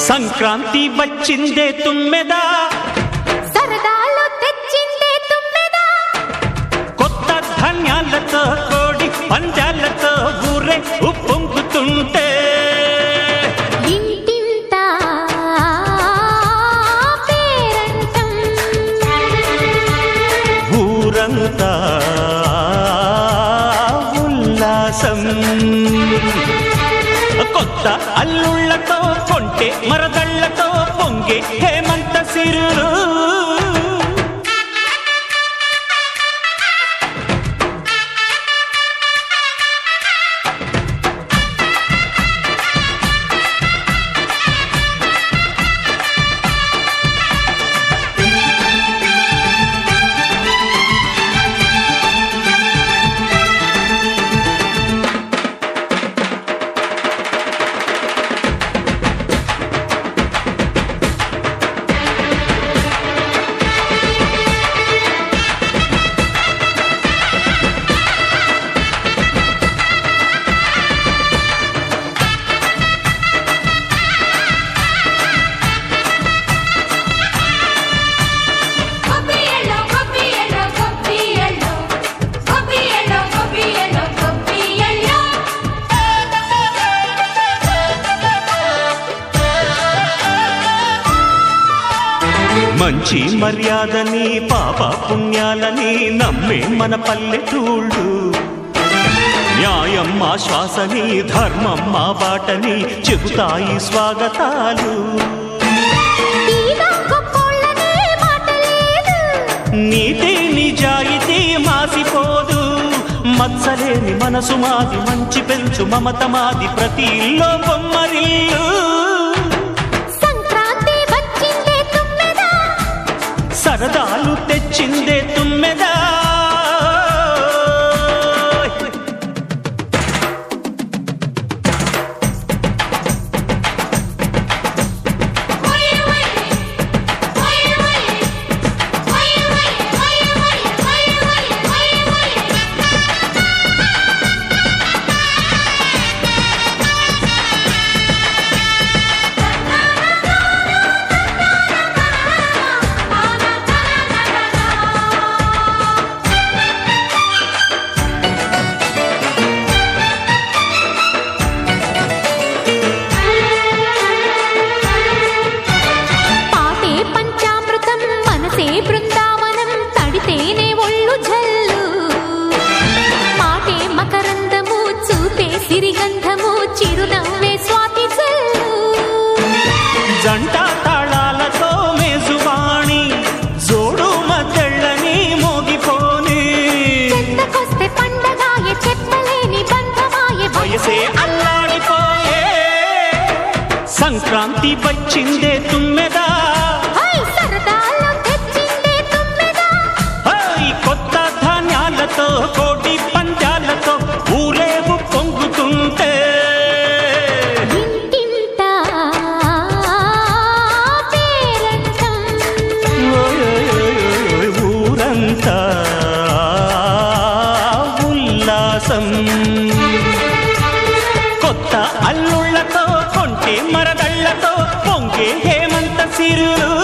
సంక్రాంతి వచ్చిందే తుమ్మెదా సరదాలు తెచ్చిందే తుమ్మెదా కొత్త ధాన్యాలతో కోడి పంజాలతో ఊరే ఉప్పొంగుతుంటే ఇంటింటా పేరంటం ఊరంతా ఉల్లాసం కొత్త అల్లుళ్ళతో కొంటే మరదళ్ళతో పొంగే హేమంత సిరులు కొబ్బియలో కొబ్బియలో కొబ్బియలో కొబ్బియలో కొబ్బియలో కొబ్బియలో మంచి మర్యాదని పాప పుణ్యాలని నమ్మే మన పల్లెటూళ్ళు న్యాయం మా శ్వాసని ధర్మం మా బాటని చెబుతాయి స్వాగతాలు ఈగా గొప్పోళ్ళనే మాట లేదు నీతి నిజాయితీ మాసిపోదు మత్సలేని మనసు మాది మంచి పెంచు మమత మాది ప్రతి ఇల్లో బొమ్మరిల్లు సంక్రాంతి వచ్చిందే తుమ్మెదా సరదాలు తెచ్చిందే తుమ్మెదా ఓయ్ ఓయ్ ఓయ్ ఓయ్ ఓయ్ ఓయ్ ఓయ్ ఓయ్ ఓయ్ ఓయ్ పాటే పంచామృతం మనసే బృందావనం తడితేనే ఒళ్ళు జల్లు మాటే మకరందము చూపే సిరిగంధము చిరునవ్వే స్వాతి జల్లు జంట తాళాలతో మేజువాణి జోడు మద్దళ్ళని మోగిపోని చెంతకొస్తే పండగాయే చెప్పలేని బంధమాయే వయసే అల్లాడిపోయే సంక్రాంతి వచ్చిందే తుమ్మెదా హై సరదాలో తెచ్చిందే తుమ్మెదా హై కొత్త ధాన్యాలతో కోటి పంజాలతో ఊరేగు పొంగుతుంటే ఇంటింటా పేరంటం ఓయ్ ఓయ్ ఓయ్ ఓయ్ ఊరంతా ఉల్లాసం కొత్త అల్లుళ్ళతో కొంటే మరదళ్ళతో పొంగే హేమంత సిరులు